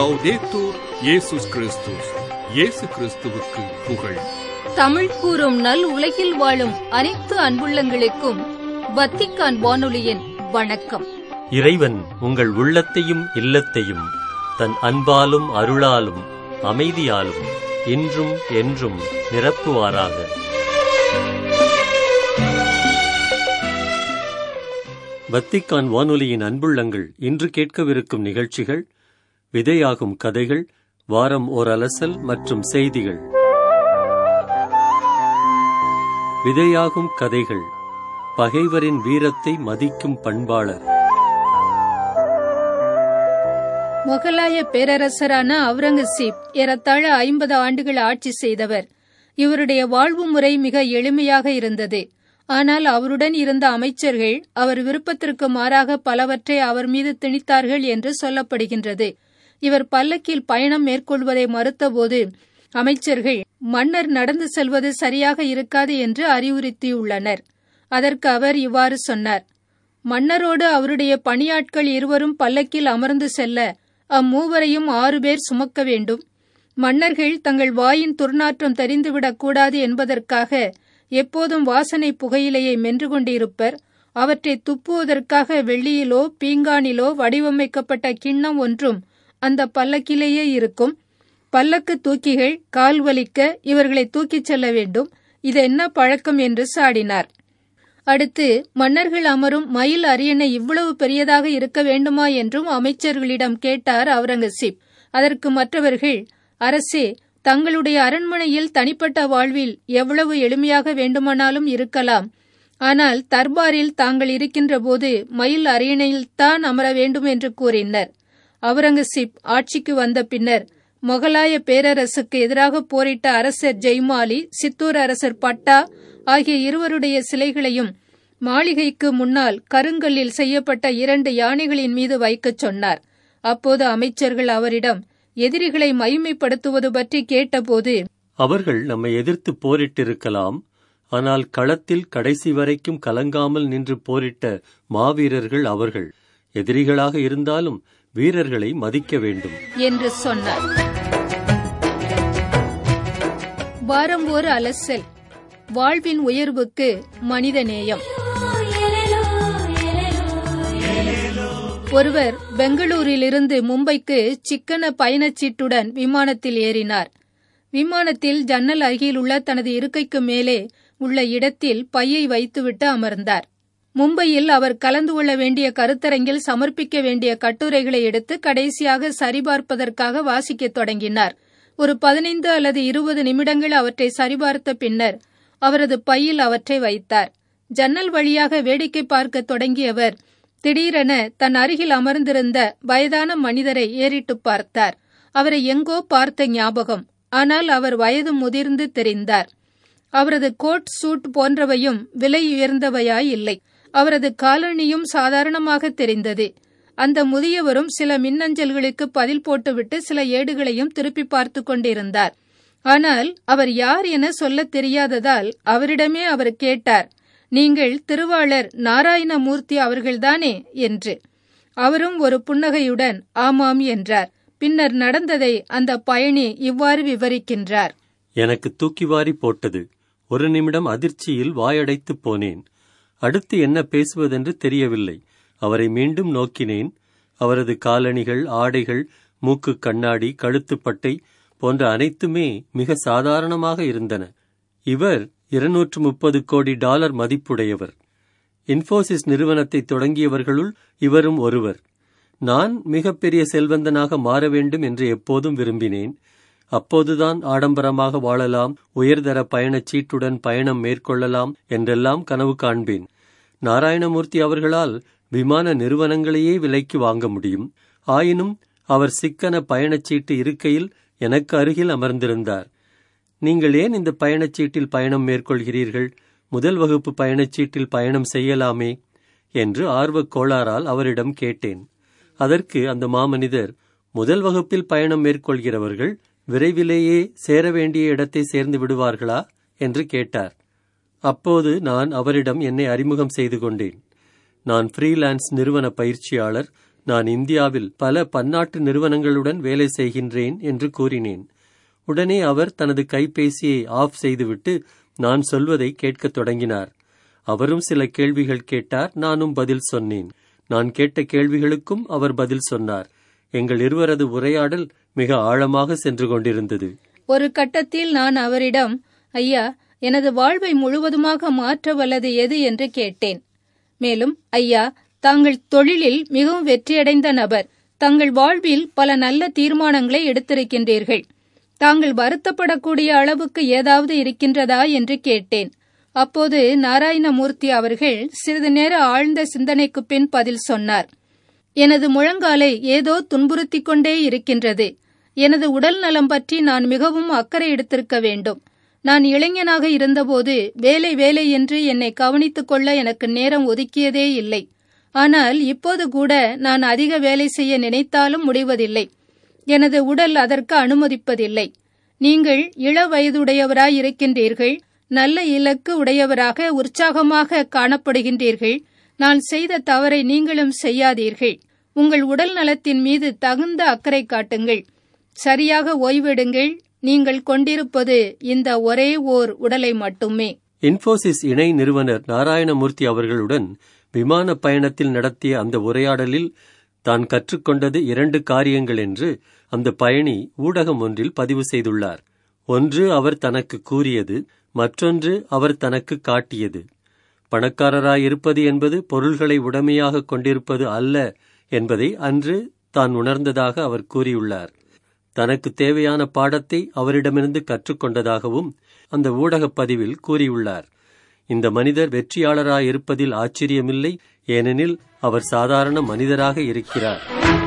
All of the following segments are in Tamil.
லவ்தேத்தூர் இயேசுஸ் கிறிஸ்துஸ் இயேசு கிறிஸ்துவுக்கு புகழ் தமிழ் கூறும் நல் உலகில் வாழும் அனைத்து அன்புள்ளங்களுக்கும் வத்திக்கான் வானொலியின் வணக்கம் இறைவன் உங்கள் உள்ளத்தையும் இல்லத்தையும் தன் அன்பாலும் அருளாலும் அமைதியாலும் இன்றும் என்றும் நிரப்புவாராக வத்திக்கான் வானொலியின் அன்புள்ளங்கள் இன்று கேட்கவிருக்கும் நிகழ்ச்சிகள் விதையாகும் கதைகள் வாரம் ஓர் அலசல் மற்றும் செய்திகள் விதையாகும் கதைகள் பகைவரின் வீரத்தை மதிக்கும் பண்பாளர் முகலாய பேரரசரான அவுரங்கசீப் ஏறத்தாழ ஐம்பது ஆண்டுகள் ஆட்சி செய்தவர் இவருடைய வாழ்வு முறை மிக எளிமையாக இருந்தது ஆனால் அவருடன் இருந்த அமைச்சர்கள் அவர் விருப்பத்திற்கு மாறாக பலவற்றை அவர் மீது திணித்தார்கள் என்று சொல்லப்படுகின்றது இவர் பல்லக்கில் பயணம் மேற்கொள்வதை மறுத்தபோது அமைச்சர்கள் மன்னர் நடந்து செல்வது சரியாக இருக்காது என்று அறிவுறுத்தியுள்ளனர் அதற்கு அவர் இவ்வாறு சொன்னார் மன்னரோடு அவருடைய பணியாட்கள் இருவரும் பல்லக்கில் அமர்ந்து செல்ல அம்மூவரையும் ஆறு பேர் சுமக்க வேண்டும் மன்னர்கள் தங்கள் வாயின் துர்நாற்றம் தெரிந்துவிடக் கூடாது என்பதற்காக எப்போதும் வாசனை புகையிலையை மென்று கொண்டிருப்பர் அவற்றை துப்புவதற்காக வெள்ளியிலோ பீங்கானிலோ வடிவமைக்கப்பட்ட கிண்ணம் ஒன்றும் அந்த பல்லக்கிலேயே இருக்கும் பல்லக்கு தூக்கிகள் கால் வலிக்க இவர்களை தூக்கிச் செல்ல வேண்டும் இது என்ன பழக்கம் என்று சாடினார் அடுத்து மன்னர்கள் அமரும் மயில் அரியணை இவ்வளவு பெரியதாக இருக்க வேண்டுமா என்றும் அமைச்சர்களிடம் கேட்டார் அவுரங்கசீப் அதற்கு மற்றவர்கள் அரசே தங்களுடைய அரண்மனையில் தனிப்பட்ட வாழ்வில் எவ்வளவு எளிமையாக வேண்டுமானாலும் இருக்கலாம் ஆனால் தர்பாரில் தாங்கள் இருக்கின்ற போது மயில் அரியணையில் தான் அமர வேண்டும் என்று கூறினர் அவுரங்கசீப் ஆட்சிக்கு வந்த பின்னர் மொகலாய பேரரசுக்கு எதிராக போரிட்ட அரசர் ஜெய்மாலி சித்தூர் அரசர் பட்டா ஆகிய இருவருடைய சிலைகளையும் மாளிகைக்கு முன்னால் கருங்கல்லில் செய்யப்பட்ட இரண்டு யானைகளின் மீது வைக்கச் சொன்னார் அப்போது அமைச்சர்கள் அவரிடம் எதிரிகளை மகிமைப்படுத்துவது பற்றி கேட்டபோது அவர்கள் நம்மை எதிர்த்து போரிட்டிருக்கலாம் ஆனால் களத்தில் கடைசி வரைக்கும் கலங்காமல் நின்று போரிட்ட மாவீரர்கள் அவர்கள் எதிரிகளாக இருந்தாலும் வீரர்களை மதிக்க வேண்டும் என்று சொன்னார் வாரம் ஒரு அலசல் வாழ்வின் உயர்வுக்கு மனிதநேயம் ஒருவர் பெங்களூரிலிருந்து மும்பைக்கு சிக்கன பயணச்சீட்டுடன் விமானத்தில் ஏறினார் விமானத்தில் ஜன்னல் அருகில் உள்ள தனது இருக்கைக்கு மேலே உள்ள இடத்தில் பையை வைத்துவிட்டு அமர்ந்தார் மும்பையில் அவர் கலந்து கொள்ள வேண்டிய கருத்தரங்கில் சமர்ப்பிக்க வேண்டிய கட்டுரைகளை எடுத்து கடைசியாக சரிபார்ப்பதற்காக வாசிக்கத் தொடங்கினார் ஒரு பதினைந்து அல்லது இருபது நிமிடங்கள் அவற்றை சரிபார்த்த பின்னர் அவரது பையில் அவற்றை வைத்தார் ஜன்னல் வழியாக வேடிக்கை பார்க்க தொடங்கியவர் திடீரென தன் அருகில் அமர்ந்திருந்த வயதான மனிதரை ஏறிட்டு பார்த்தார் அவரை எங்கோ பார்த்த ஞாபகம் ஆனால் அவர் வயது முதிர்ந்து தெரிந்தார் அவரது கோட் சூட் போன்றவையும் விலை உயர்ந்தவையாய் இல்லை அவரது காலணியும் சாதாரணமாக தெரிந்தது அந்த முதியவரும் சில மின்னஞ்சல்களுக்கு பதில் போட்டுவிட்டு சில ஏடுகளையும் திருப்பி பார்த்து கொண்டிருந்தார் ஆனால் அவர் யார் என சொல்லத் தெரியாததால் அவரிடமே அவர் கேட்டார் நீங்கள் திருவாளர் நாராயணமூர்த்தி அவர்கள்தானே என்று அவரும் ஒரு புன்னகையுடன் ஆமாம் என்றார் பின்னர் நடந்ததை அந்த பயணி இவ்வாறு விவரிக்கின்றார் எனக்கு தூக்கி வாரி போட்டது ஒரு நிமிடம் அதிர்ச்சியில் வாயடைத்துப் போனேன் அடுத்து என்ன பேசுவதென்று தெரியவில்லை அவரை மீண்டும் நோக்கினேன் அவரது காலணிகள் ஆடைகள் மூக்கு கண்ணாடி கழுத்துப்பட்டை போன்ற அனைத்துமே மிக சாதாரணமாக இருந்தன இவர் இருநூற்று முப்பது கோடி டாலர் மதிப்புடையவர் இன்ஃபோசிஸ் நிறுவனத்தை தொடங்கியவர்களுள் இவரும் ஒருவர் நான் மிகப்பெரிய செல்வந்தனாக மாற வேண்டும் என்று எப்போதும் விரும்பினேன் அப்போதுதான் ஆடம்பரமாக வாழலாம் உயர்தர பயணச் சீட்டுடன் பயணம் மேற்கொள்ளலாம் என்றெல்லாம் கனவு காண்பேன் நாராயணமூர்த்தி அவர்களால் விமான நிறுவனங்களையே விலைக்கு வாங்க முடியும் ஆயினும் அவர் சிக்கன பயணச்சீட்டு இருக்கையில் எனக்கு அருகில் அமர்ந்திருந்தார் நீங்கள் ஏன் இந்த பயணச்சீட்டில் பயணம் மேற்கொள்கிறீர்கள் முதல் வகுப்பு பயணச்சீட்டில் பயணம் செய்யலாமே என்று ஆர்வக் கோளாறால் அவரிடம் கேட்டேன் அதற்கு அந்த மாமனிதர் முதல் வகுப்பில் பயணம் மேற்கொள்கிறவர்கள் விரைவிலேயே சேர வேண்டிய இடத்தை சேர்ந்து விடுவார்களா என்று கேட்டார் அப்போது நான் அவரிடம் என்னை அறிமுகம் செய்து கொண்டேன் நான் ஃப்ரீலான்ஸ் நிறுவன பயிற்சியாளர் நான் இந்தியாவில் பல பன்னாட்டு நிறுவனங்களுடன் வேலை செய்கின்றேன் என்று கூறினேன் உடனே அவர் தனது கைபேசியை ஆஃப் செய்துவிட்டு நான் சொல்வதை கேட்கத் தொடங்கினார் அவரும் சில கேள்விகள் கேட்டார் நானும் பதில் சொன்னேன் நான் கேட்ட கேள்விகளுக்கும் அவர் பதில் சொன்னார் எங்கள் இருவரது உரையாடல் மிக ஆழமாக சென்று கொண்டிருந்தது ஒரு கட்டத்தில் நான் அவரிடம் ஐயா எனது வாழ்வை முழுவதுமாக மாற்ற வல்லது எது என்று கேட்டேன் மேலும் ஐயா தாங்கள் தொழிலில் மிகவும் வெற்றியடைந்த நபர் தங்கள் வாழ்வில் பல நல்ல தீர்மானங்களை எடுத்திருக்கின்றீர்கள் தாங்கள் வருத்தப்படக்கூடிய அளவுக்கு ஏதாவது இருக்கின்றதா என்று கேட்டேன் அப்போது நாராயணமூர்த்தி அவர்கள் சிறிது நேர ஆழ்ந்த சிந்தனைக்கு பின் பதில் சொன்னார் எனது முழங்காலை ஏதோ துன்புறுத்திக் கொண்டே இருக்கின்றது எனது உடல் நலம் பற்றி நான் மிகவும் அக்கறை எடுத்திருக்க வேண்டும் நான் இளைஞனாக இருந்தபோது வேலை வேலை என்று என்னை கவனித்துக் கொள்ள எனக்கு நேரம் ஒதுக்கியதே இல்லை ஆனால் இப்போது கூட நான் அதிக வேலை செய்ய நினைத்தாலும் முடிவதில்லை எனது உடல் அதற்கு அனுமதிப்பதில்லை நீங்கள் இள வயதுடையவராய் இருக்கின்றீர்கள் நல்ல இலக்கு உடையவராக உற்சாகமாக காணப்படுகின்றீர்கள் நான் செய்த தவறை நீங்களும் செய்யாதீர்கள் உங்கள் உடல் நலத்தின் மீது தகுந்த அக்கறை காட்டுங்கள் சரியாக ஓய்வெடுங்கள் நீங்கள் கொண்டிருப்பது இந்த ஒரே ஓர் உடலை மட்டுமே இன்ஃபோசிஸ் இணை நிறுவனர் நாராயணமூர்த்தி அவர்களுடன் விமான பயணத்தில் நடத்திய அந்த உரையாடலில் தான் கற்றுக்கொண்டது இரண்டு காரியங்கள் என்று அந்த பயணி ஊடகம் ஒன்றில் பதிவு செய்துள்ளார் ஒன்று அவர் தனக்கு கூறியது மற்றொன்று அவர் தனக்கு காட்டியது பணக்காரராயிருப்பது என்பது பொருள்களை உடமையாக கொண்டிருப்பது அல்ல என்பதை அன்று தான் உணர்ந்ததாக அவர் கூறியுள்ளார் தனக்கு தேவையான பாடத்தை அவரிடமிருந்து கற்றுக்கொண்டதாகவும் அந்த ஊடகப் பதிவில் கூறியுள்ளார் இந்த மனிதர் வெற்றியாளராயிருப்பதில் ஆச்சரியமில்லை ஏனெனில் அவர் சாதாரண மனிதராக இருக்கிறார்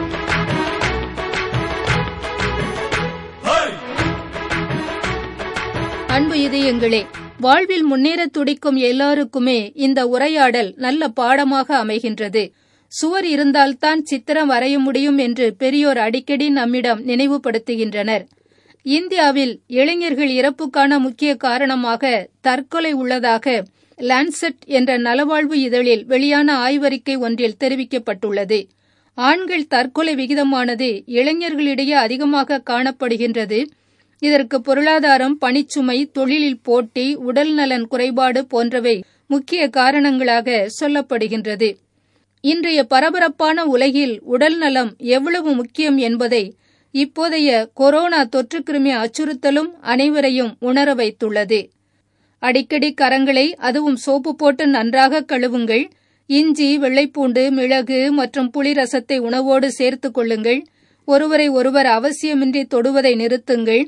அன்பு இதயங்களே வாழ்வில் முன்னேற துடிக்கும் எல்லாருக்குமே இந்த உரையாடல் நல்ல பாடமாக அமைகின்றது சுவர் இருந்தால்தான் சித்திரம் வரைய முடியும் என்று பெரியோர் அடிக்கடி நம்மிடம் நினைவுபடுத்துகின்றனர் இந்தியாவில் இளைஞர்கள் இறப்புக்கான முக்கிய காரணமாக தற்கொலை உள்ளதாக லான்செட் என்ற நலவாழ்வு இதழில் வெளியான ஆய்வறிக்கை ஒன்றில் தெரிவிக்கப்பட்டுள்ளது ஆண்கள் தற்கொலை விகிதமானது இளைஞர்களிடையே அதிகமாக காணப்படுகின்றது இதற்கு பொருளாதாரம் பணிச்சுமை தொழிலில் போட்டி உடல் நலன் குறைபாடு போன்றவை முக்கிய காரணங்களாக சொல்லப்படுகின்றது இன்றைய பரபரப்பான உலகில் உடல் நலம் எவ்வளவு முக்கியம் என்பதை இப்போதைய கொரோனா தொற்றுக்கிருமி அச்சுறுத்தலும் அனைவரையும் உணர வைத்துள்ளது அடிக்கடி கரங்களை அதுவும் சோப்பு போட்டு நன்றாக கழுவுங்கள் இஞ்சி வெள்ளைப்பூண்டு மிளகு மற்றும் புளி ரசத்தை உணவோடு சேர்த்துக் கொள்ளுங்கள் ஒருவரை ஒருவர் அவசியமின்றி தொடுவதை நிறுத்துங்கள்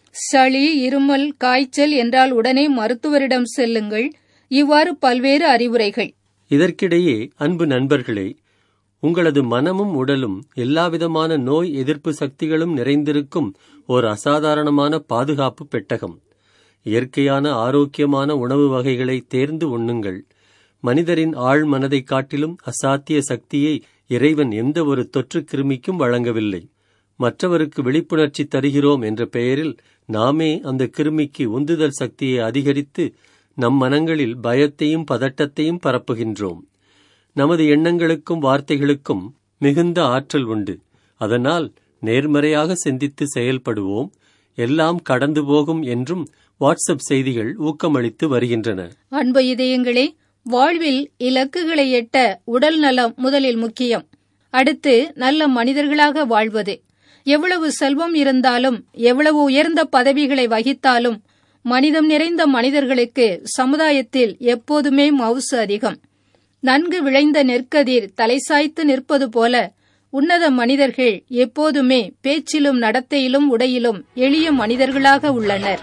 சளி இருமல் காய்ச்சல் என்றால் உடனே மருத்துவரிடம் செல்லுங்கள் இவ்வாறு பல்வேறு அறிவுரைகள் இதற்கிடையே அன்பு நண்பர்களே உங்களது மனமும் உடலும் எல்லாவிதமான நோய் எதிர்ப்பு சக்திகளும் நிறைந்திருக்கும் ஓர் அசாதாரணமான பாதுகாப்பு பெட்டகம் இயற்கையான ஆரோக்கியமான உணவு வகைகளை தேர்ந்து உண்ணுங்கள் மனிதரின் ஆழ் மனதைக் காட்டிலும் அசாத்திய சக்தியை இறைவன் எந்த ஒரு தொற்று கிருமிக்கும் வழங்கவில்லை மற்றவருக்கு விழிப்புணர்ச்சி தருகிறோம் என்ற பெயரில் நாமே அந்த கிருமிக்கு உந்துதல் சக்தியை அதிகரித்து நம் மனங்களில் பயத்தையும் பதட்டத்தையும் பரப்புகின்றோம் நமது எண்ணங்களுக்கும் வார்த்தைகளுக்கும் மிகுந்த ஆற்றல் உண்டு அதனால் நேர்மறையாக சிந்தித்து செயல்படுவோம் எல்லாம் கடந்து போகும் என்றும் வாட்ஸ்அப் செய்திகள் ஊக்கமளித்து வருகின்றன அன்பு இதயங்களே வாழ்வில் இலக்குகளை எட்ட உடல் நலம் முதலில் முக்கியம் அடுத்து நல்ல மனிதர்களாக வாழ்வது எவ்வளவு செல்வம் இருந்தாலும் எவ்வளவு உயர்ந்த பதவிகளை வகித்தாலும் மனிதம் நிறைந்த மனிதர்களுக்கு சமுதாயத்தில் எப்போதுமே மவுசு அதிகம் நன்கு விளைந்த நெற்கதிர் தலை சாய்த்து நிற்பது போல உன்னத மனிதர்கள் எப்போதுமே பேச்சிலும் நடத்தையிலும் உடையிலும் எளிய மனிதர்களாக உள்ளனர்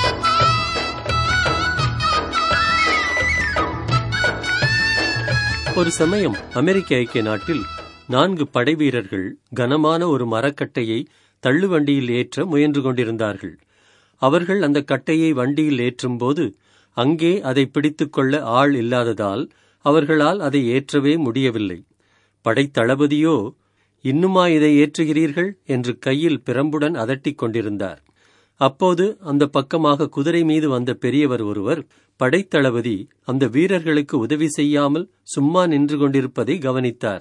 ஒரு சமயம் அமெரிக்க ஐக்கிய நாட்டில் நான்கு படைவீரர்கள் கனமான ஒரு மரக்கட்டையை தள்ளுவண்டியில் ஏற்ற முயன்று கொண்டிருந்தார்கள் அவர்கள் அந்த கட்டையை வண்டியில் ஏற்றும்போது அங்கே அதை பிடித்துக்கொள்ள ஆள் இல்லாததால் அவர்களால் அதை ஏற்றவே முடியவில்லை படைத்தளபதியோ இன்னுமா இதை ஏற்றுகிறீர்கள் என்று கையில் பிரம்புடன் அதட்டிக் கொண்டிருந்தார் அப்போது அந்த பக்கமாக குதிரை மீது வந்த பெரியவர் ஒருவர் படைத்தளபதி அந்த வீரர்களுக்கு உதவி செய்யாமல் சும்மா நின்று கொண்டிருப்பதை கவனித்தார்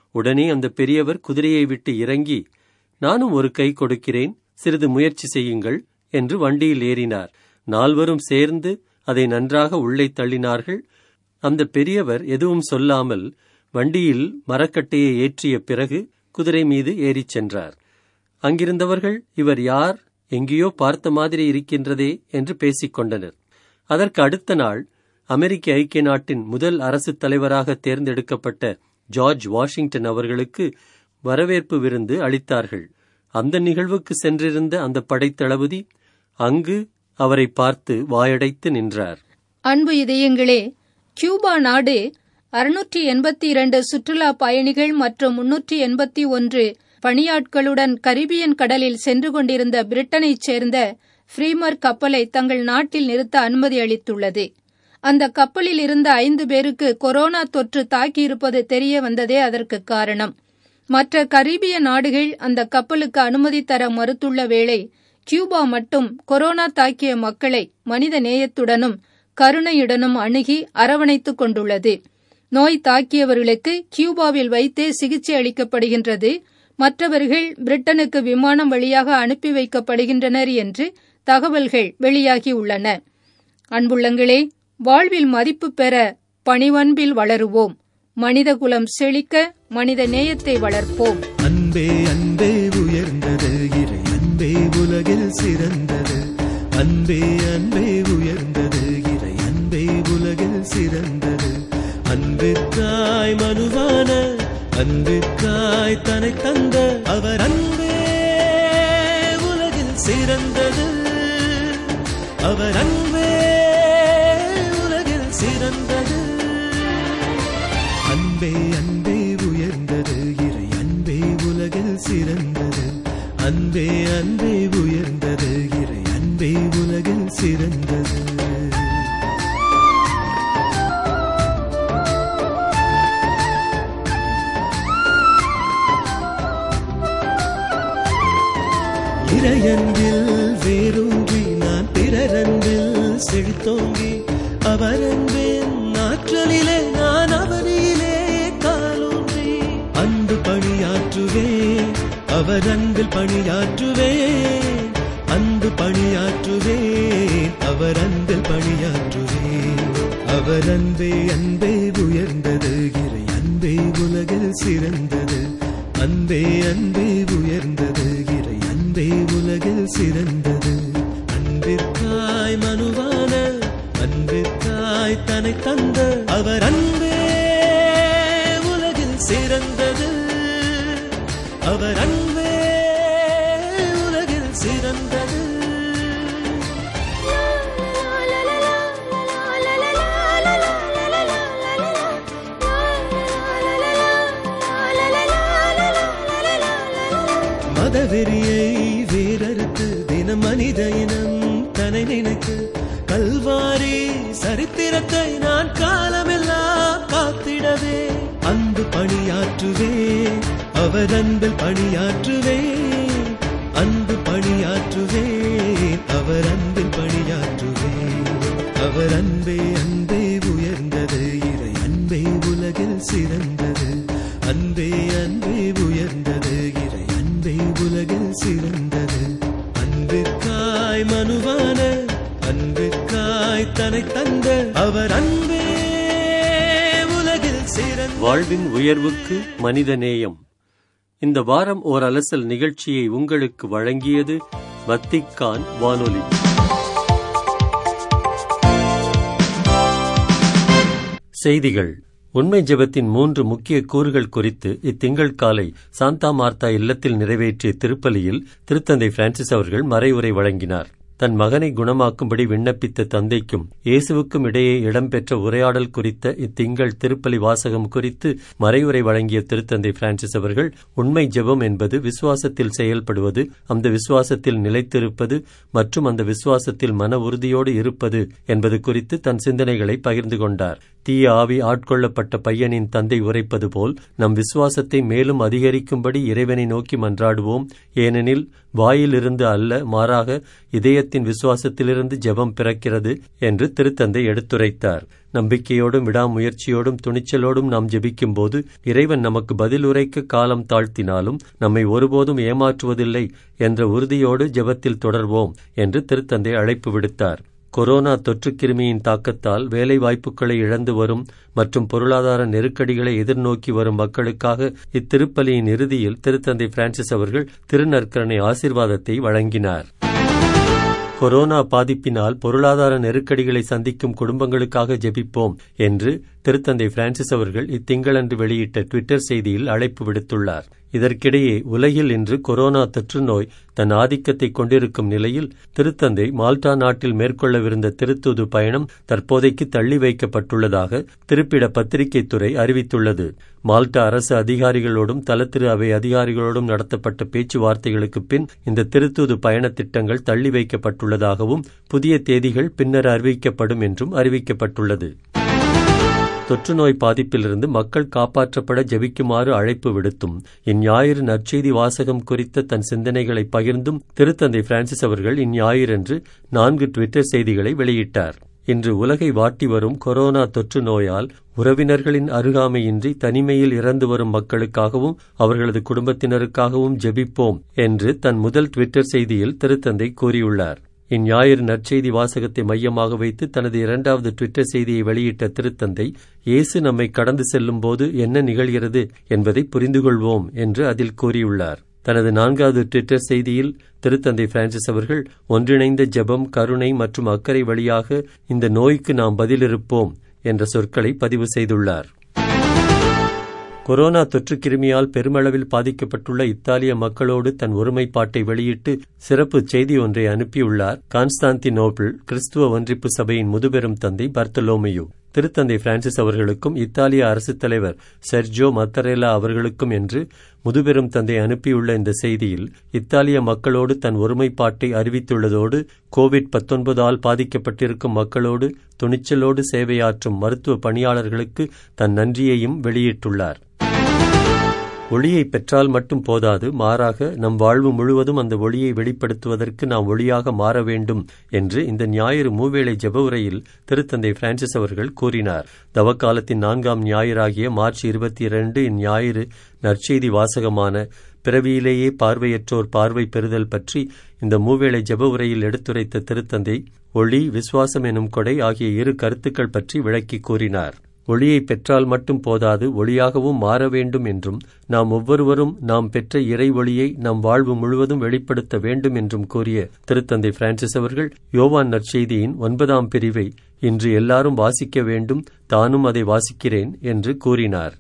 உடனே அந்த பெரியவர் குதிரையை விட்டு இறங்கி நானும் ஒரு கை கொடுக்கிறேன் சிறிது முயற்சி செய்யுங்கள் என்று வண்டியில் ஏறினார் நால்வரும் சேர்ந்து அதை நன்றாக உள்ளே தள்ளினார்கள் அந்த பெரியவர் எதுவும் சொல்லாமல் வண்டியில் மரக்கட்டையை ஏற்றிய பிறகு குதிரை மீது ஏறிச் சென்றார் அங்கிருந்தவர்கள் இவர் யார் எங்கேயோ பார்த்த மாதிரி இருக்கின்றதே என்று பேசிக் கொண்டனர் அதற்கு அடுத்த நாள் அமெரிக்க ஐக்கிய நாட்டின் முதல் அரசு தலைவராக தேர்ந்தெடுக்கப்பட்ட ஜார்ஜ் வாஷிங்டன் அவர்களுக்கு வரவேற்பு விருந்து அளித்தார்கள் அந்த நிகழ்வுக்கு சென்றிருந்த அந்த படைத்தளபதி அங்கு அவரை பார்த்து வாயடைத்து நின்றார் அன்பு இதயங்களே கியூபா நாடு அறுநூற்றி எண்பத்தி இரண்டு சுற்றுலா பயணிகள் மற்றும் முன்னூற்றி எண்பத்தி ஒன்று பணியாட்களுடன் கரிபியன் கடலில் சென்று கொண்டிருந்த பிரிட்டனைச் சேர்ந்த ஃப்ரீமர் கப்பலை தங்கள் நாட்டில் நிறுத்த அனுமதி அளித்துள்ளது அந்த கப்பலில் இருந்த ஐந்து பேருக்கு கொரோனா தொற்று தாக்கியிருப்பது தெரிய வந்ததே அதற்கு காரணம் மற்ற கரீபிய நாடுகள் அந்த கப்பலுக்கு அனுமதி தர மறுத்துள்ள வேளை கியூபா மட்டும் கொரோனா தாக்கிய மக்களை மனித நேயத்துடனும் கருணையுடனும் அணுகி அரவணைத்துக் கொண்டுள்ளது நோய் தாக்கியவர்களுக்கு கியூபாவில் வைத்தே சிகிச்சை அளிக்கப்படுகின்றது மற்றவர்கள் பிரிட்டனுக்கு விமானம் வழியாக அனுப்பி வைக்கப்படுகின்றனர் என்று தகவல்கள் வெளியாகியுள்ளன அன்புள்ளங்களே வாழ்வில் மதிப்பு பெற பணிவன்பில் வளருவோம் மனிதகுலம் செழிக்க மனித நேயத்தை வளர்ப்போம் அன்பே அன்பே உயர்ந்தது இறை அன்பே உலகில் சிறந்தது அன்பே அன்பே உயர்ந்தது இறை அன்பே உலகில் சிறந்தது அன்பிற்காய் மனுவான அன்பிற்காய் தனை தந்த அவர் அன்பே உலகில் சிறந்தது அவர் அன்பே உலகில் சிறந்தது அன்பே அன்பே உயர்ந்தது இறை அன்பே உலகில் சிறந்தது அன்பே அன்பே உயர்ந்தது இறை அன்பே உலகில் சிறந்தது இறையன்பில் வேரூன்றி நான் பிறரன்பில் செழித்தோங்கி அவரன்பின் ஆற்றலிலே நான் அவனிலே காலூன்றி அன்பு பணியாற்றுவேன் அவர் அன்பில் பணியாற்றுவேன் அன்பு பணியாற்றுவேன் அவர் அன்பில் பணியாற்றுவேன் அவர் அன்பே அன்பே உயர்ந்தது இறை அன்பே உலகில் சிறந்தது அன்பே அன்பே உயர்ந்தது இறை அன்பே உலகில் சிறந்தது அன்பிற்காய் மனுவான அன்பிற்காய் தனை தந்த அவர் அன்பே உலகில் சிறந்தது அவர் அன்பே உலகில் சிறந்தது மதவெறியை வேறறுத்து தினம் மனித இனம் தன்னை நினைத்து கல்வாரி சரித்திரத்தை நான் காலமெல்லாம் காத்திடவே அன்பு பணியாற்றுவே அவர் அன்பில் பணியாற்றுவே அன்பு பணியாற்றுவே அவர் அன்பில் பணியாற்றுவே அவர் அன்பே அன்பே உயர்ந்தது இறை அன்பே உலகில் சிறந்தது அன்பே அன்பே உயர்ந்தது இறை அன்பே உலகில் சிறந்தது அன்பிற்காய் மனுவான அன்பிற்காய் தனை தந்த அவர் அன்பே உலகில் சிறந்த வாழ்வின் உயர்வுக்கு மனித நேயம் இந்த வாரம் ஓர் அலசல் நிகழ்ச்சியை உங்களுக்கு வழங்கியது வத்திக்கான் வானொலி செய்திகள் உண்மை ஜெபத்தின் மூன்று முக்கிய கூறுகள் குறித்து இத்திங்கள் காலை சாந்தா மார்த்தா இல்லத்தில் நிறைவேற்றிய திருப்பலியில் திருத்தந்தை பிரான்சிஸ் அவர்கள் மறைவுரை வழங்கினார் தன் மகனை குணமாக்கும்படி விண்ணப்பித்த தந்தைக்கும் இயேசுவுக்கும் இடையே இடம்பெற்ற உரையாடல் குறித்த இத்திங்கள் திருப்பலி வாசகம் குறித்து மறைவுரை வழங்கிய திருத்தந்தை பிரான்சிஸ் அவர்கள் உண்மை ஜெபம் என்பது விசுவாசத்தில் செயல்படுவது அந்த விசுவாசத்தில் நிலைத்திருப்பது மற்றும் அந்த விசுவாசத்தில் மன உறுதியோடு இருப்பது என்பது குறித்து தன் சிந்தனைகளை பகிர்ந்து கொண்டார் தீய ஆவி ஆட்கொள்ளப்பட்ட பையனின் தந்தை உரைப்பது போல் நம் விசுவாசத்தை மேலும் அதிகரிக்கும்படி இறைவனை நோக்கி மன்றாடுவோம் ஏனெனில் வாயிலிருந்து அல்ல மாறாக இதயத்தின் விசுவாசத்திலிருந்து ஜெபம் பிறக்கிறது என்று திருத்தந்தை எடுத்துரைத்தார் நம்பிக்கையோடும் விடாமுயற்சியோடும் துணிச்சலோடும் நாம் ஜெபிக்கும்போது இறைவன் நமக்கு பதில் உரைக்க காலம் தாழ்த்தினாலும் நம்மை ஒருபோதும் ஏமாற்றுவதில்லை என்ற உறுதியோடு ஜெபத்தில் தொடர்வோம் என்று திருத்தந்தை அழைப்பு விடுத்தார் கொரோனா தொற்றுக் கிருமியின் தாக்கத்தால் வேலை வாய்ப்புகளை இழந்து வரும் மற்றும் பொருளாதார நெருக்கடிகளை எதிர்நோக்கி வரும் மக்களுக்காக இத்திருப்பலியின் இறுதியில் திருத்தந்தை பிரான்சிஸ் அவர்கள் திருநற்கரணை ஆசிர்வாதத்தை வழங்கினார் கொரோனா பாதிப்பினால் பொருளாதார நெருக்கடிகளை சந்திக்கும் குடும்பங்களுக்காக ஜெபிப்போம் என்று திருத்தந்தை பிரான்சிஸ் அவர்கள் இத்திங்களன்று வெளியிட்ட டுவிட்டர் செய்தியில் அழைப்பு விடுத்துள்ளார் இதற்கிடையே உலகில் இன்று கொரோனா தொற்று நோய் தன் ஆதிக்கத்தை கொண்டிருக்கும் நிலையில் திருத்தந்தை மால்டா நாட்டில் மேற்கொள்ளவிருந்த திருத்தூது பயணம் தற்போதைக்கு தள்ளி வைக்கப்பட்டுள்ளதாக திருப்பிட பத்திரிகை துறை அறிவித்துள்ளது மால்டா அரசு அதிகாரிகளோடும் தலத்திரு அவை அதிகாரிகளோடும் நடத்தப்பட்ட பேச்சுவார்த்தைகளுக்கு பின் இந்த திருத்தூது பயண திட்டங்கள் தள்ளி வைக்கப்பட்டுள்ளதாகவும் புதிய தேதிகள் பின்னர் அறிவிக்கப்படும் என்றும் அறிவிக்கப்பட்டுள்ளது தொற்று நோய் பாதிப்பிலிருந்து மக்கள் காப்பாற்றப்பட ஜெபிக்குமாறு அழைப்பு விடுத்தும் இந்ஞாயிறு நற்செய்தி வாசகம் குறித்த தன் சிந்தனைகளை பகிர்ந்தும் திருத்தந்தை பிரான்சிஸ் அவர்கள் இந்ஞாயிறன்று நான்கு டுவிட்டர் செய்திகளை வெளியிட்டார் இன்று உலகை வாட்டி வரும் கொரோனா தொற்று நோயால் உறவினர்களின் அருகாமையின்றி தனிமையில் இறந்து வரும் மக்களுக்காகவும் அவர்களது குடும்பத்தினருக்காகவும் ஜெபிப்போம் என்று தன் முதல் டுவிட்டர் செய்தியில் திருத்தந்தை கூறியுள்ளார் இந்ஞாயிறு நற்செய்தி வாசகத்தை மையமாக வைத்து தனது இரண்டாவது டுவிட்டர் செய்தியை வெளியிட்ட திருத்தந்தை இயேசு நம்மை கடந்து செல்லும் போது என்ன நிகழ்கிறது என்பதை புரிந்து கொள்வோம் என்று அதில் கூறியுள்ளார் தனது நான்காவது ட்விட்டர் செய்தியில் திருத்தந்தை பிரான்சிஸ் அவர்கள் ஒன்றிணைந்த ஜெபம் கருணை மற்றும் அக்கறை வழியாக இந்த நோய்க்கு நாம் பதிலிருப்போம் என்ற சொற்களை பதிவு செய்துள்ளார் கொரோனா தொற்று கிருமியால் பெருமளவில் பாதிக்கப்பட்டுள்ள இத்தாலிய மக்களோடு தன் ஒருமைப்பாட்டை வெளியிட்டு சிறப்பு செய்தி ஒன்றை அனுப்பியுள்ளார் கான்ஸ்டாந்தினோபிள் கிறிஸ்துவ ஒன்றிப்பு சபையின் முதுபெரும் தந்தை பர்த்தலோமியு திருத்தந்தை பிரான்சிஸ் அவர்களுக்கும் இத்தாலிய அரசுத் தலைவர் செர்ஜோ மத்தரேலா அவர்களுக்கும் என்று முதுபெரும் தந்தை அனுப்பியுள்ள இந்த செய்தியில் இத்தாலிய மக்களோடு தன் ஒருமைப்பாட்டை அறிவித்துள்ளதோடு கோவிட் பத்தொன்பதால் பாதிக்கப்பட்டிருக்கும் மக்களோடு துணிச்சலோடு சேவையாற்றும் மருத்துவ பணியாளர்களுக்கு தன் நன்றியையும் வெளியிட்டுள்ளார் ஒளியை பெற்றால் மட்டும் போதாது மாறாக நம் வாழ்வு முழுவதும் அந்த ஒளியை வெளிப்படுத்துவதற்கு நாம் ஒளியாக மாற வேண்டும் என்று இந்த ஞாயிறு மூவேளை ஜெப உரையில் திருத்தந்தை பிரான்சிஸ் அவர்கள் கூறினார் தவக்காலத்தின் நான்காம் ஞாயிறாகிய மார்ச் இருபத்தி இரண்டு இந்ஞாயிறு நற்செய்தி வாசகமான பிறவியிலேயே பார்வையற்றோர் பார்வை பெறுதல் பற்றி இந்த மூவேளை ஜெப உரையில் எடுத்துரைத்த திருத்தந்தை ஒளி விசுவாசம் எனும் கொடை ஆகிய இரு கருத்துக்கள் பற்றி விளக்கி கூறினார் ஒளியை பெற்றால் மட்டும் போதாது ஒளியாகவும் மாற வேண்டும் என்றும் நாம் ஒவ்வொருவரும் நாம் பெற்ற இறை ஒளியை நம் வாழ்வு முழுவதும் வெளிப்படுத்த வேண்டும் என்றும் கூறிய திருத்தந்தை பிரான்சிஸ் அவர்கள் யோவான் நற்செய்தியின் ஒன்பதாம் பிரிவை இன்று எல்லாரும் வாசிக்க வேண்டும் தானும் அதை வாசிக்கிறேன் என்று கூறினார்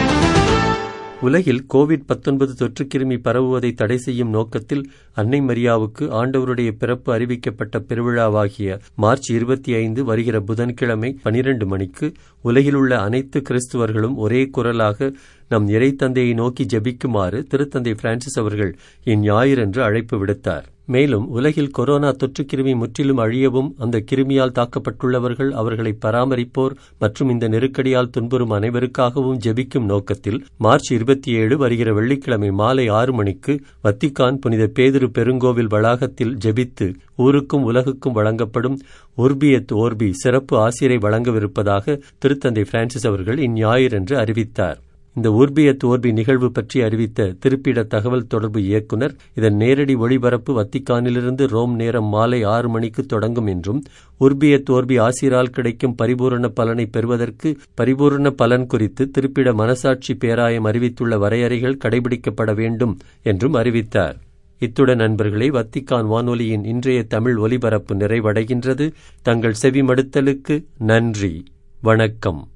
உலகில் கோவிட் பத்தொன்பது தொற்றுக்கிருமி பரவுவதை தடை செய்யும் நோக்கத்தில் அன்னை மரியாவுக்கு ஆண்டவருடைய பிறப்பு அறிவிக்கப்பட்ட பெருவிழாவாகிய மார்ச் இருபத்தி ஐந்து வருகிற புதன்கிழமை பனிரெண்டு மணிக்கு உலகிலுள்ள அனைத்து கிறிஸ்துவர்களும் ஒரே குரலாக நம் இறை தந்தையை நோக்கி ஜெபிக்குமாறு திருத்தந்தை பிரான்சிஸ் அவர்கள் இந்ஞாயிறன்று அழைப்பு விடுத்தார் மேலும் உலகில் கொரோனா தொற்றுக்கிருமி முற்றிலும் அழியவும் அந்த கிருமியால் தாக்கப்பட்டுள்ளவர்கள் அவர்களை பராமரிப்போர் மற்றும் இந்த நெருக்கடியால் துன்புறும் அனைவருக்காகவும் ஜெபிக்கும் நோக்கத்தில் மார்ச் இருபத்தி ஏழு வருகிற வெள்ளிக்கிழமை மாலை ஆறு மணிக்கு வத்திக்கான் புனித பேதிரு பெருங்கோவில் வளாகத்தில் ஜெபித்து ஊருக்கும் உலகுக்கும் வழங்கப்படும் ஒர்பியத் ஓர்பி சிறப்பு ஆசிரை வழங்கவிருப்பதாக திருத்தந்தை பிரான்சிஸ் அவர்கள் இந்ஞாயிறன்று அறிவித்தார் இந்த ஊர்பியத் ஓர்பி நிகழ்வு பற்றி அறிவித்த திருப்பிட தகவல் தொடர்பு இயக்குநர் இதன் நேரடி ஒளிபரப்பு வத்திக்கானிலிருந்து ரோம் நேரம் மாலை ஆறு மணிக்கு தொடங்கும் என்றும் உர்பியத் ஓர்பி ஆசிரால் கிடைக்கும் பரிபூரண பலனை பெறுவதற்கு பரிபூரண பலன் குறித்து திருப்பிட மனசாட்சி பேராயம் அறிவித்துள்ள வரையறைகள் கடைபிடிக்கப்பட வேண்டும் என்றும் அறிவித்தார் இத்துடன் நண்பர்களே வத்திக்கான் வானொலியின் இன்றைய தமிழ் ஒலிபரப்பு நிறைவடைகின்றது தங்கள் செவிமடுத்தலுக்கு நன்றி வணக்கம்